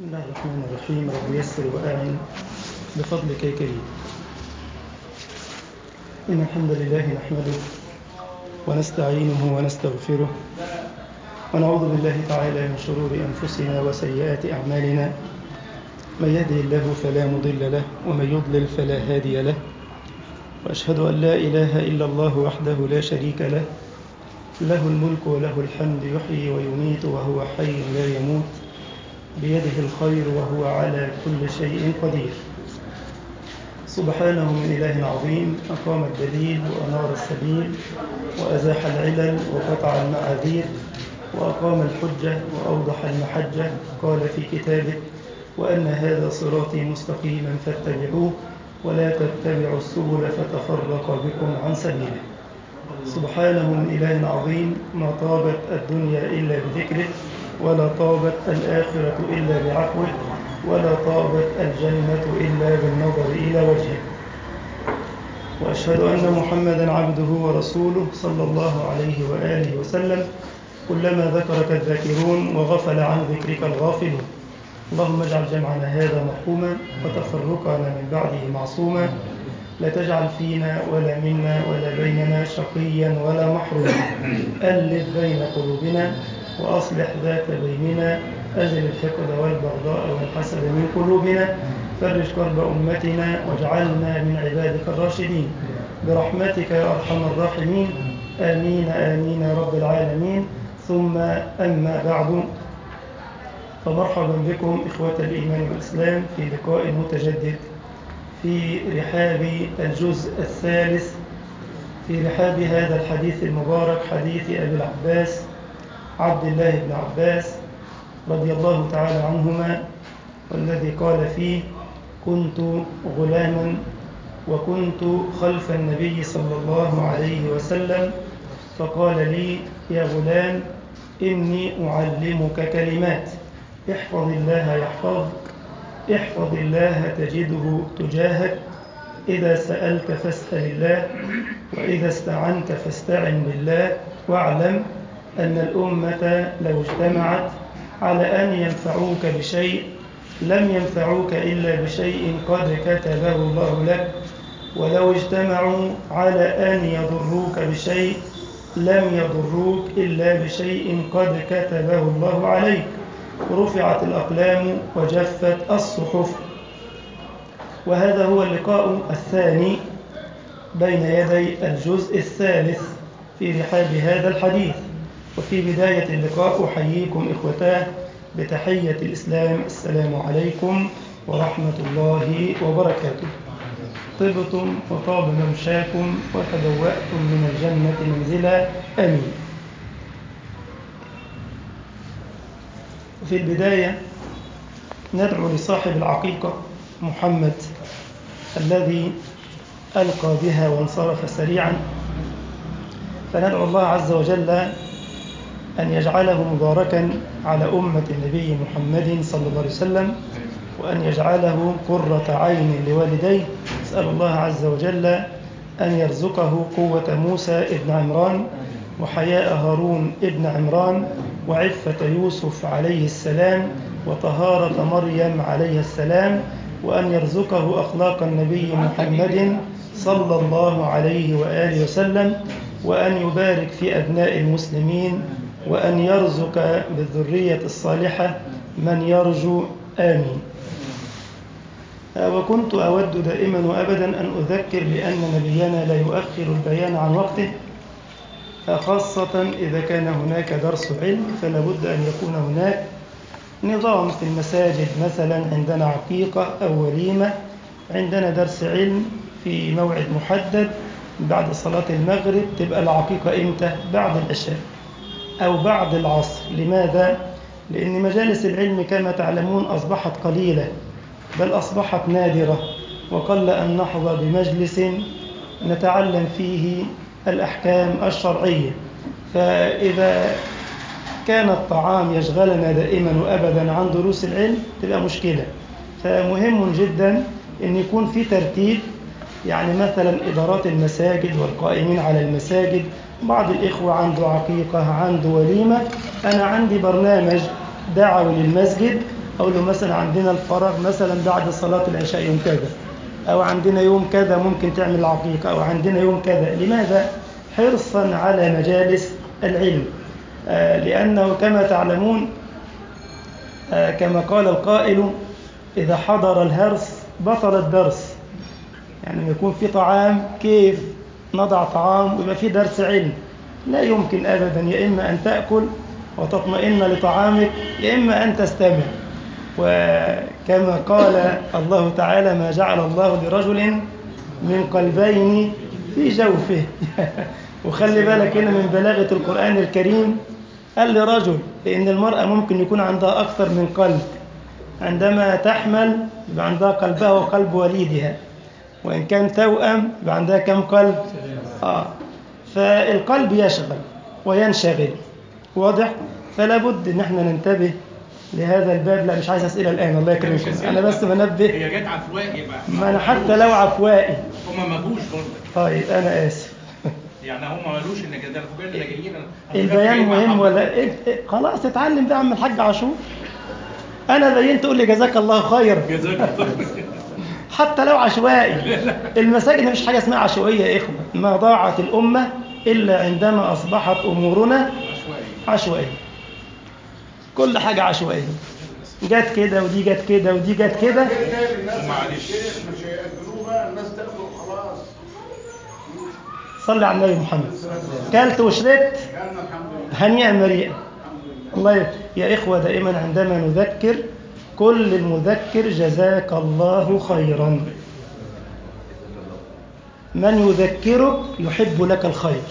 بسم الله الرحمن الرحيم رب يسر وأعن بفضلك يا كريم إن الحمد لله نحمده ونستعينه ونستغفره ونعوذ بالله تعالى من شرور أنفسنا وسيئات أعمالنا من يهده الله فلا مضل له ومن يضلل فلا هادي له وأشهد أن لا إله إلا الله وحده لا شريك له له الملك وله الحمد يحيي ويميت وهو حي لا يموت بيده الخير وهو على كل شيء قدير سبحانه من إله عظيم أقام الدليل وأنار السبيل وأزاح العلل وقطع المعاذير وأقام الحجة وأوضح المحجة قال في كتابه وأن هذا صراطي مستقيما فاتبعوه ولا تتبعوا السبل فتفرق بكم عن سبيله سبحانه من إله عظيم ما طابت الدنيا إلا بذكره ولا طابت الآخرة إلا بعفوه ولا طابت الجنة إلا بالنظر إلى وجهه وأشهد أن محمدا عبده ورسوله صلى الله عليه وآله وسلم كلما ذكرك الذاكرون وغفل عن ذكرك الغافلون اللهم اجعل جمعنا هذا مرحوما وتفرقنا من بعده معصوما لا تجعل فينا ولا منا ولا بيننا شقيا ولا محروما ألف بين قلوبنا وأصلح ذات بيننا أزل الحقد والبغضاء والحسد من قلوبنا فرج كرب أمتنا واجعلنا من عبادك الراشدين برحمتك يا أرحم الراحمين آمين آمين يا رب العالمين ثم أما بعد فمرحبا بكم إخوة الإيمان والإسلام في لقاء متجدد في رحاب الجزء الثالث في رحاب هذا الحديث المبارك حديث أبي العباس عبد الله بن عباس رضي الله تعالى عنهما والذي قال فيه كنت غلاما وكنت خلف النبي صلى الله عليه وسلم فقال لي يا غلام إني أعلمك كلمات احفظ الله يحفظك احفظ الله تجده تجاهك إذا سألت فاسأل الله وإذا استعنت فاستعن بالله واعلم أن الأمة لو اجتمعت على أن ينفعوك بشيء لم ينفعوك إلا بشيء قد كتبه الله لك ولو اجتمعوا على أن يضروك بشيء لم يضروك إلا بشيء قد كتبه الله عليك رفعت الأقلام وجفت الصحف وهذا هو اللقاء الثاني بين يدي الجزء الثالث في رحاب هذا الحديث وفي بداية اللقاء أحييكم إخوتاه بتحية الإسلام السلام عليكم ورحمة الله وبركاته طبتم وطاب ممشاكم وتبوأتم من الجنة منزلا آمين في البداية ندعو لصاحب العقيقة محمد الذي ألقى بها وانصرف سريعا فندعو الله عز وجل أن يجعله مباركا على أمة النبي محمد صلى الله عليه وسلم وأن يجعله قرة عين لوالديه نسأل الله عز وجل أن يرزقه قوة موسى ابن عمران وحياء هارون ابن عمران وعفة يوسف عليه السلام وطهارة مريم عليه السلام وأن يرزقه أخلاق النبي محمد صلى الله عليه وآله وسلم وأن يبارك في أبناء المسلمين وأن يرزق بالذرية الصالحة من يرجو آمين وكنت أود دائما وأبدا أن أذكر بأن نبينا لا يؤخر البيان عن وقته خاصة إذا كان هناك درس علم فلا بد أن يكون هناك نظام في المساجد مثلا عندنا عقيقة أو وليمة عندنا درس علم في موعد محدد بعد صلاة المغرب تبقى العقيقة إمتى؟ بعد العشاء أو بعد العصر لماذا؟ لأن مجالس العلم كما تعلمون أصبحت قليلة بل أصبحت نادرة وقل أن نحظى بمجلس نتعلم فيه الأحكام الشرعية فإذا كان الطعام يشغلنا دائما وأبدا عن دروس العلم تبقى مشكلة فمهم جدا أن يكون في ترتيب يعني مثلا إدارات المساجد والقائمين على المساجد بعض الإخوة عنده عقيقة عنده وليمة أنا عندي برنامج دعوي للمسجد أقول له مثلا عندنا الفراغ مثلا بعد صلاة العشاء يوم كذا أو عندنا يوم كذا ممكن تعمل العقيقة أو عندنا يوم كذا لماذا؟ حرصا على مجالس العلم آه، لأنه كما تعلمون آه، كما قال القائل إذا حضر الهرس بطل الدرس يعني لما يكون في طعام كيف نضع طعام ويبقى في درس علم لا يمكن أبدا يا إما أن تأكل وتطمئن لطعامك يا إما أن تستمع وكما قال الله تعالى ما جعل الله لرجل من قلبين في جوفه وخلي بالك هنا من بلاغة القرآن الكريم قال لرجل لأن المرأة ممكن يكون عندها أكثر من قلب عندما تحمل يبقى عندها قلبها وقلب وليدها وإن كان توأم يبقى عندها كم قلب؟ آه فالقلب يشغل وينشغل واضح؟ فلا بد إن احنا ننتبه لهذا الباب لا مش عايز أسئلة الآن الله يكرمكم أنا بس بنبه هي جت عفوائي بقى ما أنا حتى لو عفوائي هم ما جوش برضه طيب أنا آسف يعني هم ما قالوش ان كده الفوجئ اللي جايين أنا- البيان جاي مع مهم حضرتك. ولا إيه؟ إيه، خلاص اتعلم بقى عم الحاج عاشور انا بينت تقول لي جزاك الله خير جزاك الله حتى لو عشوائي المساجد مفيش حاجه اسمها عشوائيه يا اخوه ما ضاعت الامه الا عندما اصبحت امورنا عشوائي عشوائيه كل حاجه عشوائيه جت كده ودي جت كده ودي جت كده ومعلش مش هيأجلوه بقى الناس تاكل خلاص صلي على النبي محمد كلت وشربت كان الحمد لله هنيئا مريئا الله ي- يا إخوة دائما عندما نذكر كل المذكر جزاك الله خيرا من يذكرك يحب لك الخير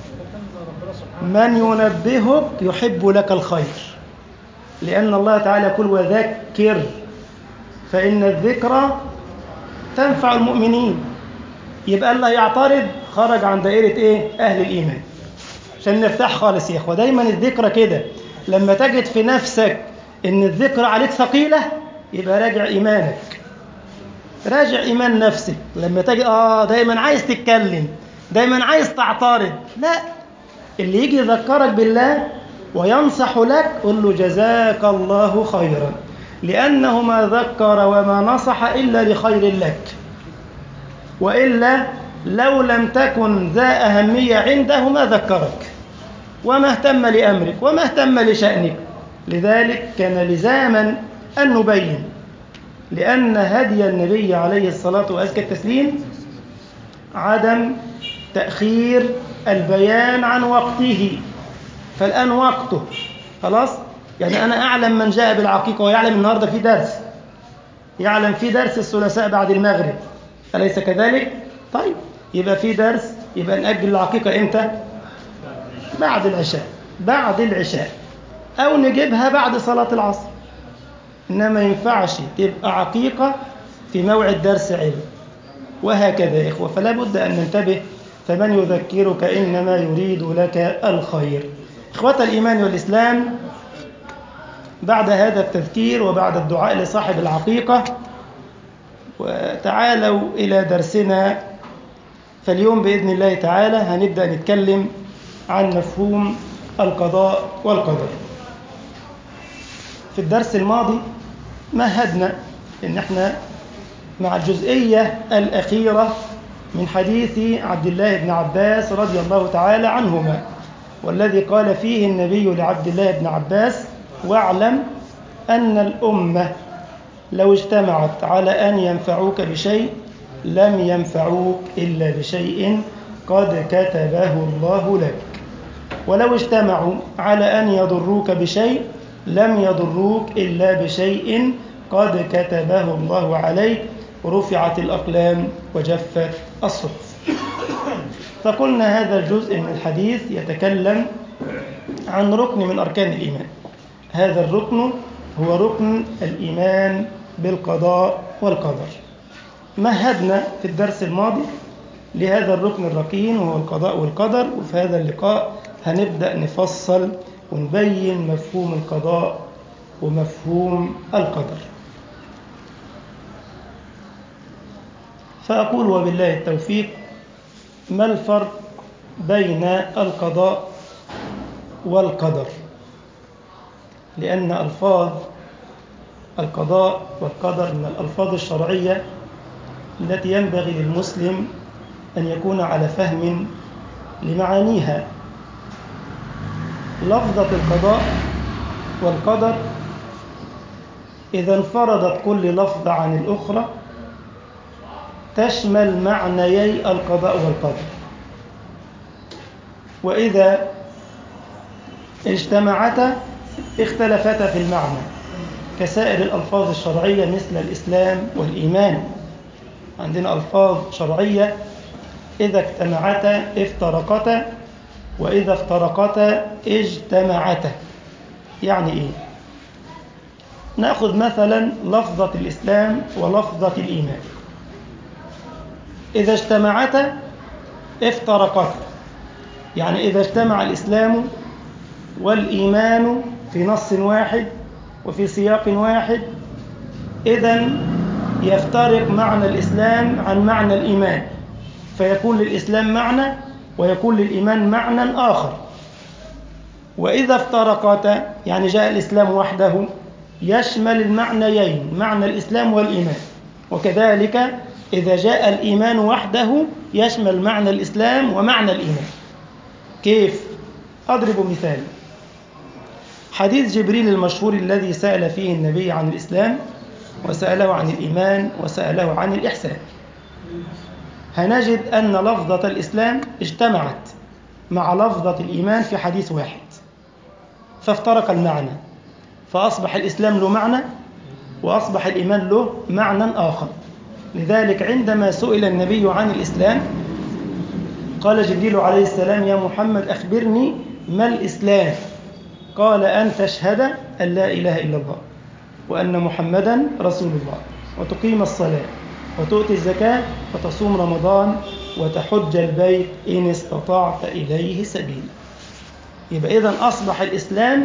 من ينبهك يحب لك الخير لأن الله تعالى يقول وذكر فإن الذكرى تنفع المؤمنين يبقى الله يعترض خرج عن دائرة إيه؟ أهل الإيمان عشان نرتاح خالص يا اخوه دايما الذكرى كده لما تجد في نفسك ان الذكرى عليك ثقيله يبقى راجع ايمانك راجع ايمان نفسك لما تجد اه دايما عايز تتكلم دايما عايز تعترض لا اللي يجي يذكرك بالله وينصح لك قل له جزاك الله خيرا لانه ما ذكر وما نصح الا لخير لك والا لو لم تكن ذا اهميه عنده ما ذكرك وما اهتم لامرك وما اهتم لشانك لذلك كان لزاما ان نبين لان هدي النبي عليه الصلاه وازكى التسليم عدم تاخير البيان عن وقته فالان وقته خلاص يعني انا اعلم من جاء بالعقيقه ويعلم النهارده في درس يعلم في درس الثلاثاء بعد المغرب أليس كذلك؟ طيب يبقى في درس يبقى نأجل العقيقة إمتى؟ بعد العشاء بعد العشاء أو نجيبها بعد صلاة العصر إنما ينفعش تبقى عقيقة في موعد درس علم وهكذا يا إخوة فلا بد أن ننتبه فمن يذكرك إنما يريد لك الخير إخوة الإيمان والإسلام بعد هذا التذكير وبعد الدعاء لصاحب العقيقة وتعالوا إلى درسنا فاليوم بإذن الله تعالى هنبدأ نتكلم عن مفهوم القضاء والقدر في الدرس الماضي مهدنا إن احنا مع الجزئية الأخيرة من حديث عبد الله بن عباس رضي الله تعالى عنهما والذي قال فيه النبي لعبد الله بن عباس واعلم أن الأمة لو اجتمعت على أن ينفعوك بشيء لم ينفعوك إلا بشيء قد كتبه الله لك ولو اجتمعوا على أن يضروك بشيء لم يضروك إلا بشيء قد كتبه الله عليك رفعت الأقلام وجفت الصحف فقلنا هذا الجزء من الحديث يتكلم عن ركن من أركان الإيمان هذا الركن هو ركن الإيمان بالقضاء والقدر مهدنا في الدرس الماضي لهذا الركن الركين وهو القضاء والقدر وفي هذا اللقاء هنبدأ نفصل ونبين مفهوم القضاء ومفهوم القدر فأقول وبالله التوفيق ما الفرق بين القضاء والقدر لأن ألفاظ القضاء والقدر من الألفاظ الشرعية التي ينبغي للمسلم أن يكون على فهم لمعانيها لفظة القضاء والقدر إذا انفردت كل لفظة عن الأخرى تشمل معنيي القضاء والقدر وإذا اجتمعتا اختلفتا في المعنى كسائر الألفاظ الشرعية مثل الإسلام والإيمان عندنا ألفاظ شرعية إذا اجتمعتا افترقتا وإذا افترقتا اجتمعتا يعني إيه؟ نأخذ مثلا لفظة الإسلام ولفظة الإيمان إذا اجتمعتا افترقتا يعني إذا اجتمع الإسلام والإيمان في نص واحد وفي سياق واحد إذا يفترق معنى الإسلام عن معنى الإيمان فيكون للإسلام معنى ويكون للإيمان معنى آخر وإذا افترقتا يعني جاء الإسلام وحده يشمل المعنيين معنى الإسلام والإيمان وكذلك إذا جاء الإيمان وحده يشمل معنى الإسلام ومعنى الإيمان كيف؟ أضرب مثال حديث جبريل المشهور الذي سأل فيه النبي عن الإسلام وسأله عن الإيمان وسأله عن الإحسان هنجد أن لفظة الإسلام اجتمعت مع لفظة الإيمان في حديث واحد فافترق المعنى فأصبح الإسلام له معنى وأصبح الإيمان له معنى آخر لذلك عندما سئل النبي عن الإسلام قال جبريل عليه السلام يا محمد أخبرني ما الإسلام قال أن تشهد أن لا إله إلا الله وأن محمدا رسول الله وتقيم الصلاة وتؤتي الزكاة وتصوم رمضان وتحج البيت إن استطعت إليه سبيلا يبقى إذن أصبح الإسلام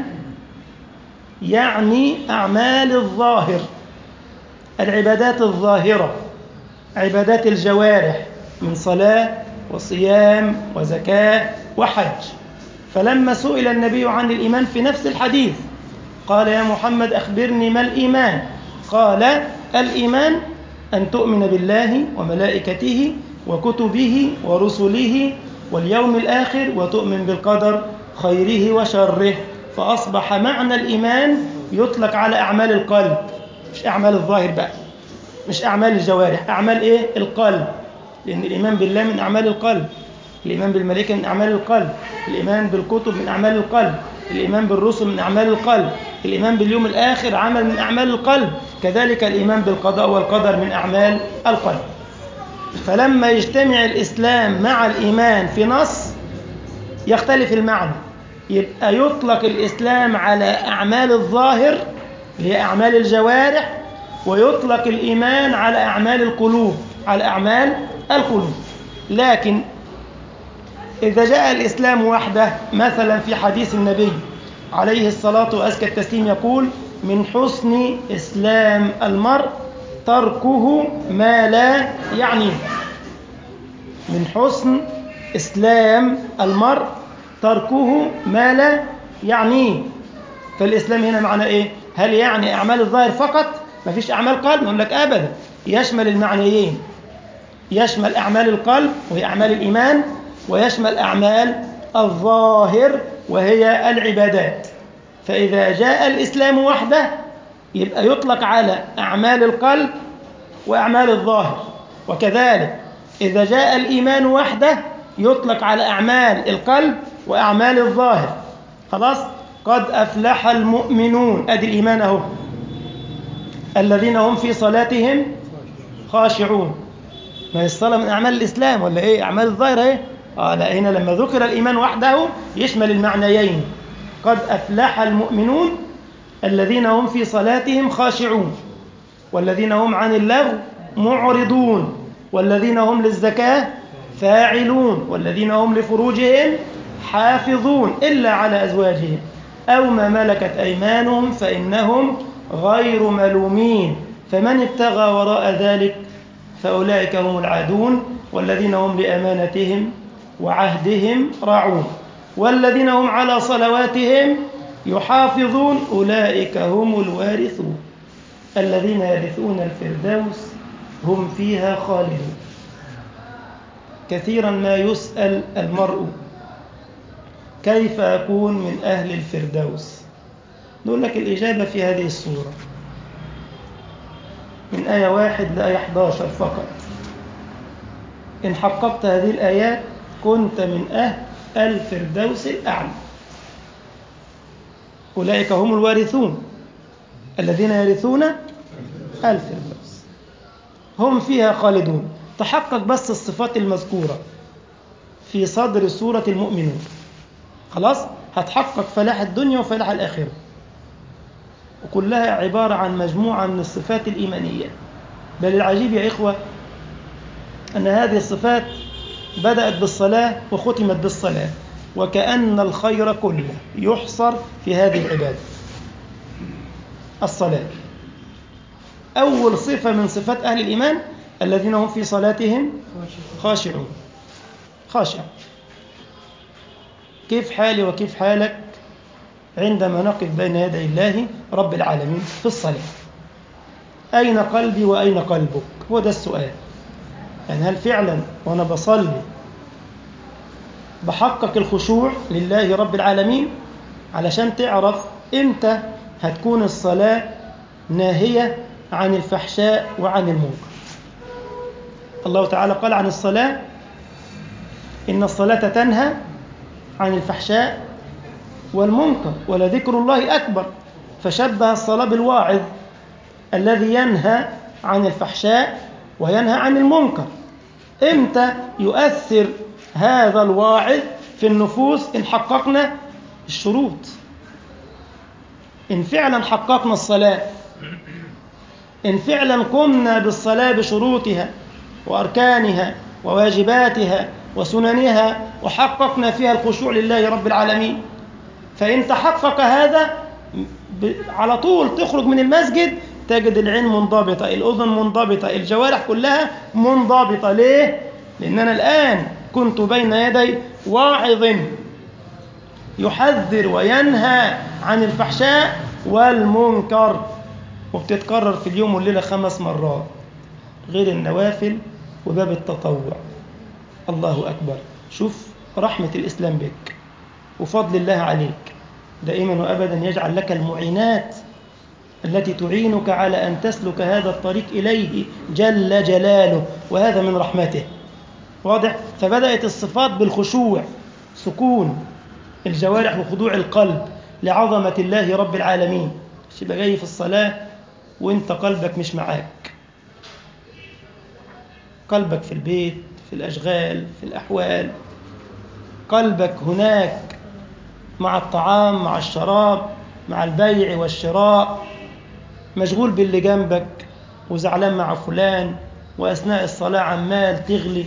يعني أعمال الظاهر العبادات الظاهرة عبادات الجوارح من صلاة وصيام وزكاة وحج فلما سئل النبي عن الإيمان في نفس الحديث قال يا محمد أخبرني ما الإيمان قال الإيمان أن تؤمن بالله وملائكته وكتبه ورسله واليوم الآخر وتؤمن بالقدر خيره وشره فأصبح معنى الإيمان يطلق على أعمال القلب مش أعمال الظاهر بقى مش أعمال الجوارح أعمال إيه؟ القلب لأن الإيمان بالله من أعمال القلب الإيمان بالملائكة من أعمال القلب الإيمان بالكتب من أعمال القلب الإيمان بالرسل من أعمال القلب الإيمان باليوم الآخر عمل من أعمال القلب كذلك الإيمان بالقضاء والقدر من أعمال القلب فلما يجتمع الإسلام مع الإيمان في نص يختلف المعنى يبقى يطلق الإسلام على أعمال الظاهر اللي هي أعمال الجوارح ويطلق الإيمان على أعمال القلوب على أعمال القلوب لكن إذا جاء الإسلام وحده مثلا في حديث النبي عليه الصلاة وأزكى التسليم يقول من حسن إسلام المرء تركه ما لا يعنيه من حسن إسلام المرء تركه ما لا يعنيه فالإسلام هنا معنى إيه؟ هل يعني أعمال الظاهر فقط؟ ما فيش أعمال قلب؟ نقول لك أبدا يشمل المعنيين يشمل أعمال القلب وهي أعمال الإيمان ويشمل أعمال الظاهر وهي العبادات فإذا جاء الإسلام وحده يبقى يطلق على أعمال القلب وأعمال الظاهر وكذلك إذا جاء الإيمان وحده يطلق على أعمال القلب وأعمال الظاهر خلاص قد أفلح المؤمنون أدي الإيمان أهو الذين هم في صلاتهم خاشعون ما هي الصلاة من أعمال الإسلام ولا إيه أعمال الظاهر إيه آه لا هنا لما ذكر الإيمان وحده يشمل المعنيين قد أفلح المؤمنون الذين هم في صلاتهم خاشعون والذين هم عن اللغو معرضون والذين هم للزكاة فاعلون والذين هم لفروجهم حافظون إلا على أزواجهم أو ما ملكت أيمانهم فإنهم غير ملومين فمن ابتغى وراء ذلك فأولئك هم العادون والذين هم لأمانتهم وعهدهم راعون والذين هم على صلواتهم يحافظون أولئك هم الوارثون الذين يرثون الفردوس هم فيها خالدون كثيرا ما يسأل المرء كيف أكون من أهل الفردوس نقول لك الإجابة في هذه الصورة من آية واحد لآية 11 فقط إن حققت هذه الآيات كنت من أهل الفردوس الأعلى أولئك هم الوارثون الذين يرثون الفردوس هم فيها خالدون تحقق بس الصفات المذكورة في صدر سورة المؤمنون خلاص هتحقق فلاح الدنيا وفلاح الآخرة وكلها عبارة عن مجموعة من الصفات الإيمانية بل العجيب يا إخوة أن هذه الصفات بدأت بالصلاة وختمت بالصلاة وكأن الخير كله يحصر في هذه العبادة الصلاة أول صفة من صفات أهل الإيمان الذين هم في صلاتهم خاشعون خاشع كيف حالي وكيف حالك عندما نقف بين يدي الله رب العالمين في الصلاة أين قلبي وأين قلبك هو ده السؤال يعني هل فعلا وأنا بصلي بحقق الخشوع لله رب العالمين علشان تعرف إمتى هتكون الصلاة ناهية عن الفحشاء وعن المنكر الله تعالى قال عن الصلاة إن الصلاة تنهى عن الفحشاء والمنكر ولذكر الله أكبر فشبه الصلاة بالواعظ الذي ينهى عن الفحشاء وينهى عن المنكر إمتى يؤثر هذا الواعظ في النفوس إن حققنا الشروط إن فعلا حققنا الصلاة إن فعلا قمنا بالصلاة بشروطها وأركانها وواجباتها وسننها وحققنا فيها الخشوع لله رب العالمين فإن تحقق هذا على طول تخرج من المسجد تجد العين منضبطة الأذن منضبطة الجوارح كلها منضبطة ليه؟ لأننا الآن كنت بين يدي واعظ يحذر وينهى عن الفحشاء والمنكر وبتتكرر في اليوم والليلة خمس مرات غير النوافل وباب التطوع الله أكبر شوف رحمة الإسلام بك وفضل الله عليك دائما وأبدا يجعل لك المعينات التي تعينك على أن تسلك هذا الطريق إليه جل جلاله وهذا من رحمته واضح فبدأت الصفات بالخشوع سكون الجوارح وخضوع القلب لعظمة الله رب العالمين تبقى جاي في الصلاة وانت قلبك مش معاك قلبك في البيت في الأشغال في الأحوال قلبك هناك مع الطعام مع الشراب مع البيع والشراء مشغول باللي جنبك وزعلان مع فلان وأثناء الصلاة عمال تغلي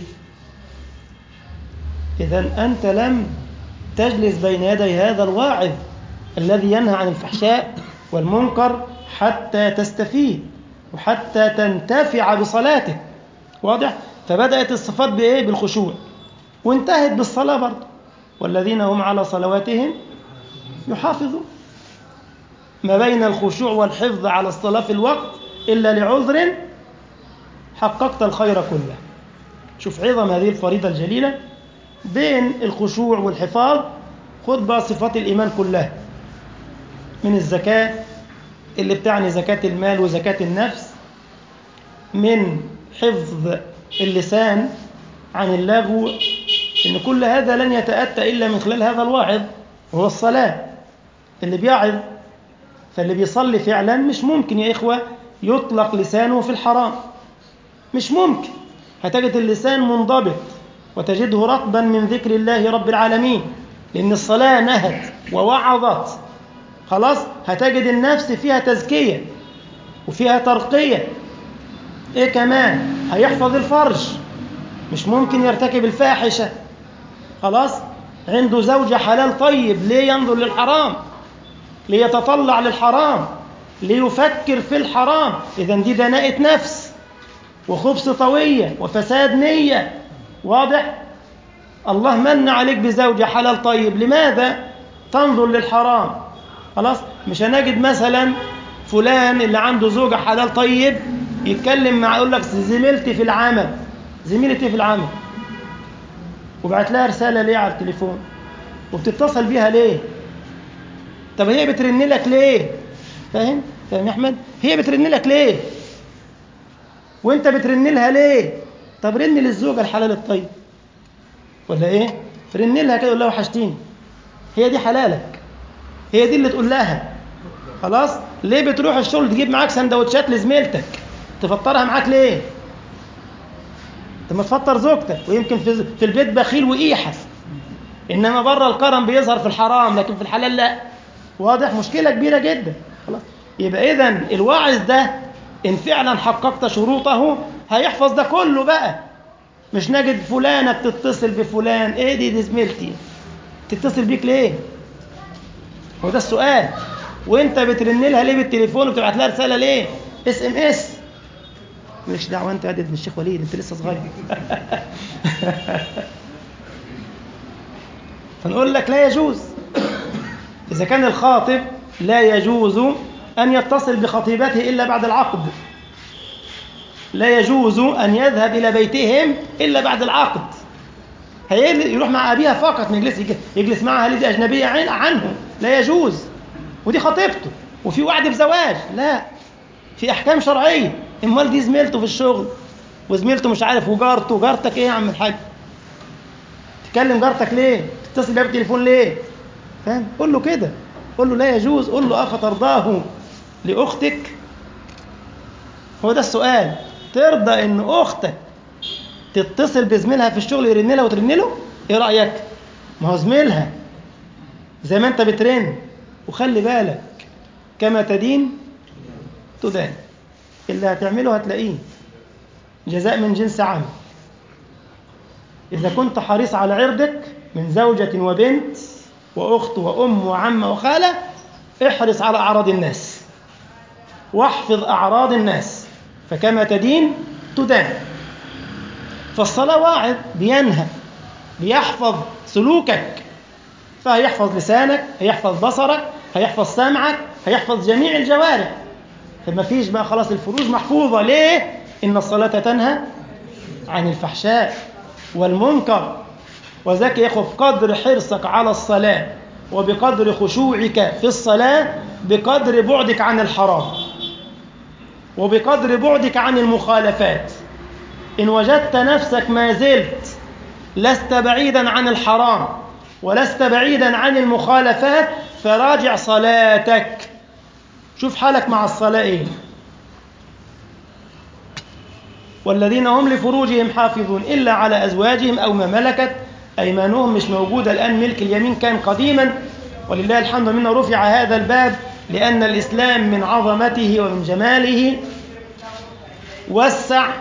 إذا أنت لم تجلس بين يدي هذا الواعظ الذي ينهى عن الفحشاء والمنكر حتى تستفيد وحتى تنتفع بصلاتك واضح؟ فبدأت الصفات بإيه؟ بالخشوع وانتهت بالصلاة برضه والذين هم على صلواتهم يحافظون ما بين الخشوع والحفظ على الصلاة في الوقت إلا لعذر حققت الخير كله شوف عظم هذه الفريضة الجليلة بين الخشوع والحفاظ خد بقى صفات الإيمان كلها من الزكاة اللي بتعني زكاة المال وزكاة النفس من حفظ اللسان عن اللغو إن كل هذا لن يتأتى إلا من خلال هذا الواعظ وهو الصلاة اللي بيعظ فاللي بيصلي فعلا مش ممكن يا إخوة يطلق لسانه في الحرام مش ممكن هتجد اللسان منضبط وتجده رطبا من ذكر الله رب العالمين لأن الصلاة نهت ووعظت خلاص هتجد النفس فيها تزكية وفيها ترقية إيه كمان هيحفظ الفرج مش ممكن يرتكب الفاحشة خلاص عنده زوجة حلال طيب ليه ينظر للحرام ليتطلع للحرام ليفكر في الحرام إذا دي دناءة نفس وخبث طوية وفساد نية واضح الله من عليك بزوجة حلال طيب لماذا تنظر للحرام خلاص مش هنجد مثلا فلان اللي عنده زوجة حلال طيب يتكلم مع يقول لك زميلتي في العمل زميلتي في العمل وبعت لها رسالة ليه على التليفون وبتتصل بيها ليه طب هي بترن لك ليه فاهم فاهم يا احمد هي بترن لك ليه وانت بترن لها ليه طب رن للزوجة الحلال الطيب ولا ايه رن لها كده قول لها وحشتيني هي دي حلالك هي دي اللي تقول لها خلاص ليه بتروح الشغل تجيب معاك سندوتشات لزميلتك تفطرها معاك ليه طب ما تفطر زوجتك ويمكن في في البيت بخيل وإيحة إنما بره الكرم بيظهر في الحرام لكن في الحلال لا واضح مشكلة كبيرة جدا خلاص يبقى إذا الواعظ ده إن فعلا حققت شروطه هيحفظ ده كله بقى مش نجد فلانة بتتصل بفلان إيه دي دي زميلتي تتصل بيك ليه هو ده السؤال وانت بترن لها ليه بالتليفون وبتبعت لها رساله ليه اس ام اس مالكش دعوه انت يا ابن الشيخ وليد انت لسه صغير فنقول لك لا يجوز اذا كان الخاطب لا يجوز ان يتصل بخطيبته الا بعد العقد لا يجوز ان يذهب الى بيتهم الا بعد العقد هيروح مع ابيها فقط ما يجلس يجلس معها لدي اجنبيه عن عنه لا يجوز ودي خطيبته وفي وعد بزواج لا في احكام شرعيه امال دي زميلته في الشغل وزميلته مش عارف وجارته جارتك ايه يا عم الحاج تكلم جارتك ليه تتصل بيها بالتليفون ليه فاهم قول له كده قول له لا يجوز قول له افترضاه لاختك هو ده السؤال ترضى ان اختك تتصل بزميلها في الشغل يرن لها وترن له ايه رايك ما هو زميلها زي ما انت بترن وخلي بالك كما تدين تدان اللي هتعمله هتلاقيه جزاء من جنس عمل إذا كنت حريص على عرضك من زوجة وبنت وأخت وأم وعم وخالة احرص على أعراض الناس واحفظ أعراض الناس فكما تدين تدان فالصلاة واعظ بينهى بيحفظ سلوكك فهيحفظ لسانك هيحفظ بصرك هيحفظ سمعك هيحفظ جميع الجوارح فما فيش بقى خلاص الفروج محفوظة ليه؟ إن الصلاة تنهى عن الفحشاء والمنكر وذاك يا أخو بقدر حرصك على الصلاة وبقدر خشوعك في الصلاة بقدر بعدك عن الحرام وبقدر بعدك عن المخالفات إن وجدت نفسك ما زلت لست بعيدا عن الحرام ولست بعيدا عن المخالفات فراجع صلاتك شوف حالك مع الصلاة إيه والذين هم لفروجهم حافظون إلا على أزواجهم أو ما ملكت أيمانهم مش موجودة الآن ملك اليمين كان قديما ولله الحمد منا رفع هذا الباب لأن الإسلام من عظمته ومن جماله وسع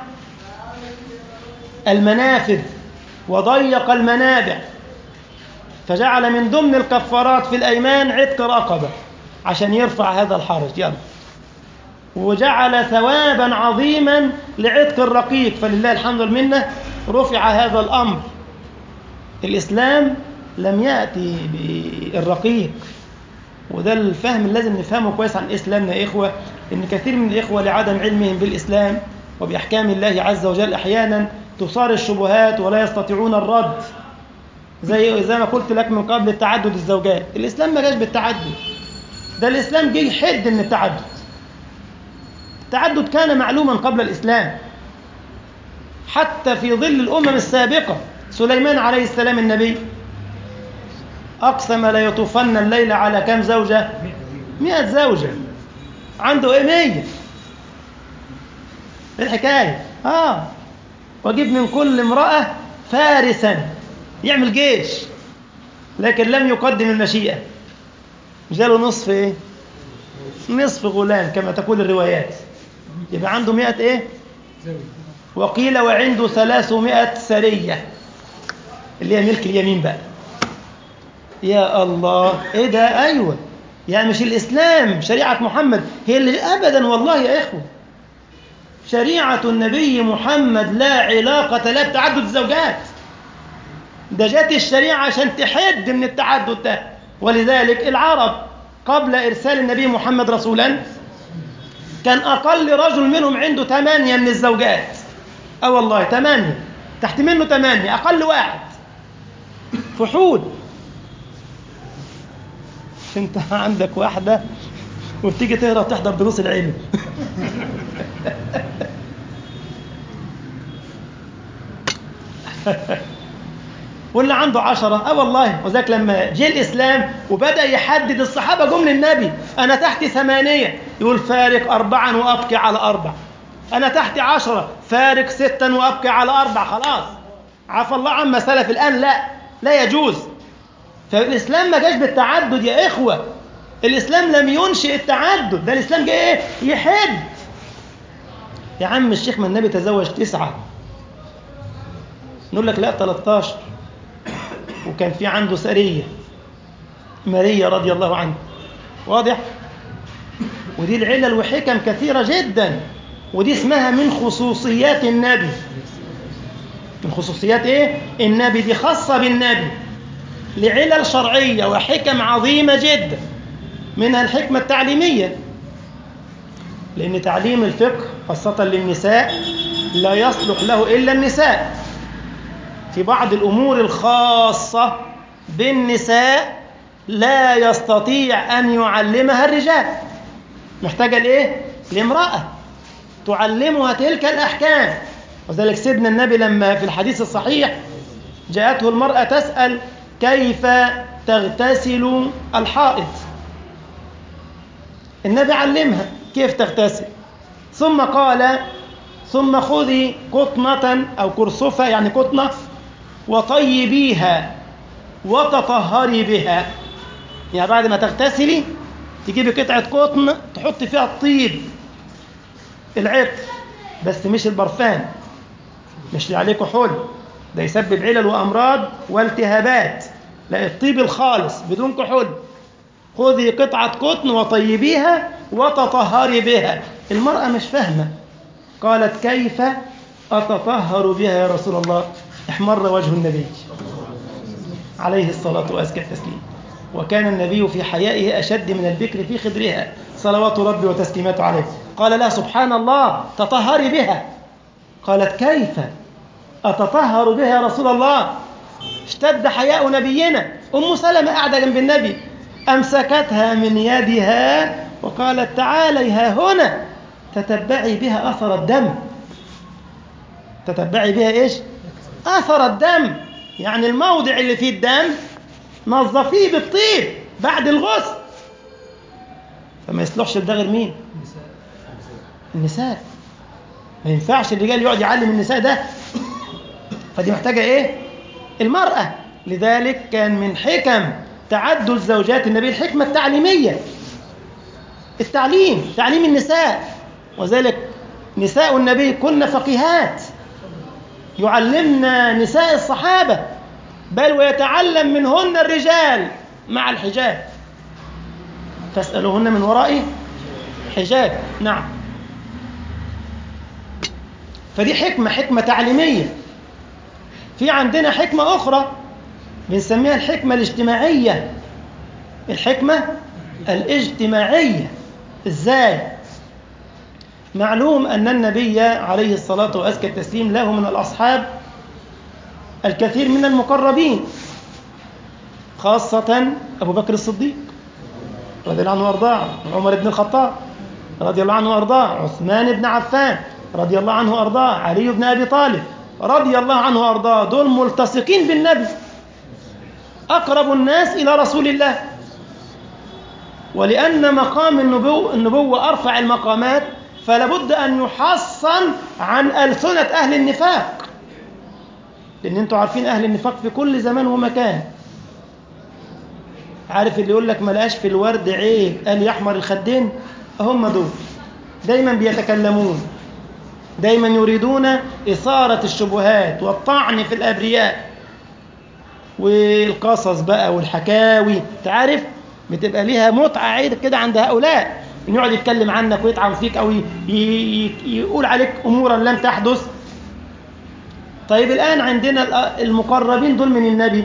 المنافذ وضيق المنابع فجعل من ضمن الكفارات في الأيمان عتق رقبة عشان يرفع هذا الحرج يلا وجعل ثوابا عظيما لعتق الرقيق فلله الحمد والمنة رفع هذا الأمر الإسلام لم يأتي بالرقيق وده الفهم اللي لازم نفهمه كويس عن إسلامنا يا إخوة إن كثير من الإخوة لعدم علمهم بالإسلام وبأحكام الله عز وجل أحيانا تصار الشبهات ولا يستطيعون الرد زي زي ما قلت لك من قبل التعدد الزوجات الإسلام ما جاش بالتعدد ده الإسلام جه يحد من التعدد التعدد كان معلوما قبل الإسلام حتى في ظل الأمم السابقة سليمان عليه السلام النبي أقسم لا يطوفن الليل على كم زوجة مئة زوجة عنده إيه مية إيه الحكاية آه وأجيب من كل امرأة فارسا يعمل جيش لكن لم يقدم المشيئة جاله نصف إيه نصف غلام كما تقول الروايات يبقى عنده مئة إيه وقيل وعنده ثلاثمائة سرية اللي هي ملك اليمين بقى يا الله ايه ده ايوه يعني مش الاسلام شريعه محمد هي اللي ابدا والله يا اخوه شريعه النبي محمد لا علاقه لا بتعدد الزوجات ده جت الشريعه عشان تحد من التعدد ده ولذلك العرب قبل ارسال النبي محمد رسولا كان أقل رجل منهم عنده ثمانية من الزوجات أه والله ثمانية تحت منه ثمانية أقل واحد فحول أنت عندك واحدة وبتيجي تهرب تحضر دروس العلم واللي عنده عشرة اه والله وذاك لما جه الإسلام وبدأ يحدد الصحابة جم للنبي أنا تحت ثمانية يقول فارق أربعا وأبكي على أربع أنا تحت عشرة فارق ستا وأبكي على أربع خلاص عفى الله عما سلف الآن لا لا يجوز فالإسلام ما جاش بالتعدد يا إخوة الإسلام لم ينشئ التعدد ده الإسلام جاي إيه يحد يا عم الشيخ ما النبي تزوج تسعة نقول لك لا 13 وكان في عنده سرية ماريا رضي الله عنها واضح ودي العلل وحكم كثيرة جدا ودي اسمها من خصوصيات النبي من خصوصيات ايه النبي دي خاصة بالنبي لعلل شرعية وحكم عظيمة جدا منها الحكمة التعليمية لأن تعليم الفقه خاصة للنساء لا يصلح له إلا النساء في بعض الأمور الخاصة بالنساء لا يستطيع أن يعلمها الرجال محتاجة لإيه؟ لامرأة تعلمها تلك الأحكام وذلك سيدنا النبي لما في الحديث الصحيح جاءته المرأة تسأل كيف تغتسل الحائض النبي علمها كيف تغتسل ثم قال ثم خذي قطنة أو كرسفة يعني قطنة وطيبيها وتطهري بها يعني بعد ما تغتسلي تجيبي قطعة قطن تحطي فيها الطيب العطر بس مش البرفان مش اللي عليه كحول ده يسبب علل وأمراض والتهابات لا الطيب الخالص بدون كحول خذي قطعة قطن وطيبيها وتطهري بها المرأة مش فاهمة قالت كيف أتطهر بها يا رسول الله احمر وجه النبي عليه الصلاة وأزكى التسليم وكان النبي في حيائه أشد من البكر في خدرها صلوات ربي وتسليماته عليه قال لها سبحان الله تطهري بها قالت كيف أتطهر بها يا رسول الله اشتد حياء نبينا أم سلمة قاعدة جنب النبي أمسكتها من يدها وقالت تعالي ها هنا تتبعي بها أثر الدم تتبعي بها إيش أثر الدم يعني الموضع اللي فيه الدم نظفيه بالطيب بعد الغسل فما يصلحش ده غير مين النساء ما ينفعش الرجال يقعد يعلم النساء ده فدي محتاجة ايه المرأة لذلك كان من حكم تعدد زوجات النبي الحكمة التعليمية التعليم تعليم النساء وذلك نساء النبي كن فقيهات يعلمن نساء الصحابة بل ويتعلم منهن الرجال مع الحجاب فاسألوهن من وراء حجاب نعم فدي حكمة حكمة تعليمية في عندنا حكمة أخرى بنسميها الحكمة الاجتماعية الحكمة الاجتماعية إزاي؟ معلوم أن النبي عليه الصلاة وأزكى التسليم له من الأصحاب الكثير من المقربين خاصة أبو بكر الصديق رضي الله عنه وأرضاه عمر بن الخطاب رضي الله عنه وأرضاه عثمان بن عفان رضي الله عنه وأرضاه علي بن أبي طالب رضي الله عنه وأرضاه دول ملتصقين بالنبي أقرب الناس إلى رسول الله ولأن مقام النبو النبوة أرفع المقامات فلا بد أن يحصن عن ألسنة أهل النفاق لأن أنتوا عارفين أهل النفاق في كل زمان ومكان عارف اللي يقول لك ما لقاش في الورد عيب قال يحمر الخدين هم دول دايما بيتكلمون دايما يريدون إثارة الشبهات والطعن في الأبرياء والقصص بقى والحكاوي تعرف بتبقى ليها متعة عيد كده عند هؤلاء إن يقعد يتكلم عنك ويطعن فيك أو ي- ي- يقول عليك أمورا لم تحدث طيب الآن عندنا الأ- المقربين دول من النبي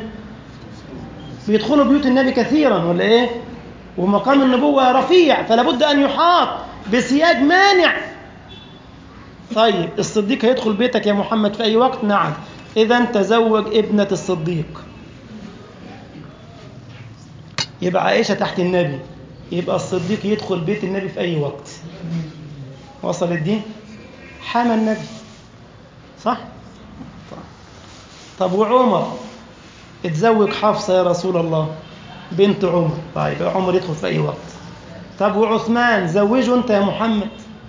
بيدخلوا بيوت النبي كثيرا ولا إيه ومقام النبوة رفيع فلا بد أن يحاط بسياج مانع طيب الصديق هيدخل بيتك يا محمد في أي وقت نعم إذا تزوج ابنة الصديق يبقى عائشة تحت النبي يبقى الصديق يدخل بيت النبي في أي وقت وصل الدين حمى النبي صح طب وعمر اتزوج حفصة يا رسول الله بنت عمر طيب عمر يدخل في أي وقت طب وعثمان زوجه أنت يا محمد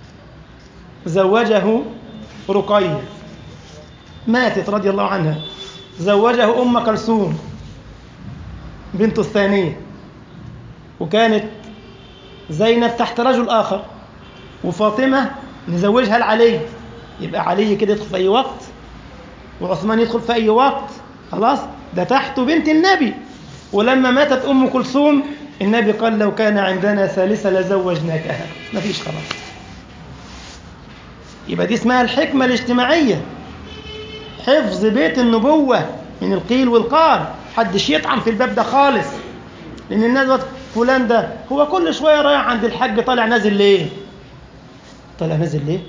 زوجه رقية ماتت رضي الله عنها زوجه أم كلثوم بنته الثانية وكانت زينب تحت رجل آخر وفاطمة نزوجها لعلي يبقى علي كده يدخل في أي وقت وعثمان يدخل في أي وقت خلاص ده تحته بنت النبي ولما ماتت أم كلثوم النبي قال لو كان عندنا ثالثة لزوجناكها مفيش خلاص يبقى دي اسمها الحكمة الاجتماعية حفظ بيت النبوة من القيل والقال حدش يطعن في الباب ده خالص لأن الناس بقى فلان ده هو كل شوية رايح عند الحاج طالع نازل ليه طالع نازل ليه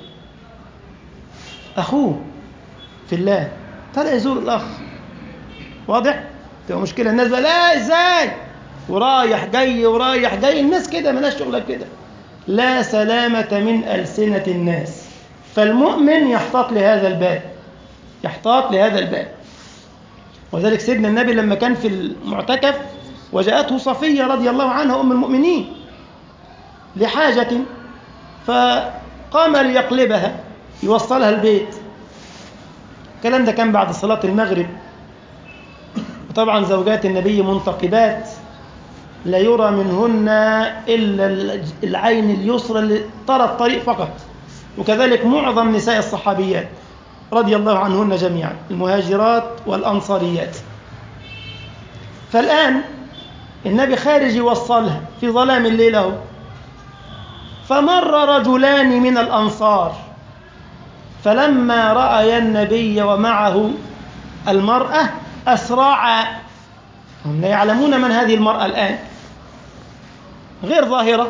أخوه في الله طالع يزور الأخ واضح تبقى مشكلة الناس بقى لا ازاي ورايح جاي ورايح جاي الناس كده مالهاش شغلة كده لا سلامة من ألسنة الناس فالمؤمن يحتاط لهذا الباب يحتاط لهذا الباب وذلك سيدنا النبي لما كان في المعتكف وجاءته صفية رضي الله عنها أم المؤمنين لحاجة فقام ليقلبها يوصلها البيت الكلام ده كان بعد صلاة المغرب وطبعا زوجات النبي منتقبات لا يرى منهن إلا العين اليسرى اللي ترى الطريق فقط وكذلك معظم نساء الصحابيات رضي الله عنهن جميعا المهاجرات والأنصاريات فالآن النبي خارج يوصلها في ظلام الليل اهو فمر رجلان من الأنصار فلما رأي النبي ومعه المرأة أسرعا هم لا يعلمون من هذه المرأة الآن غير ظاهرة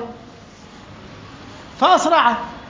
فأسرعا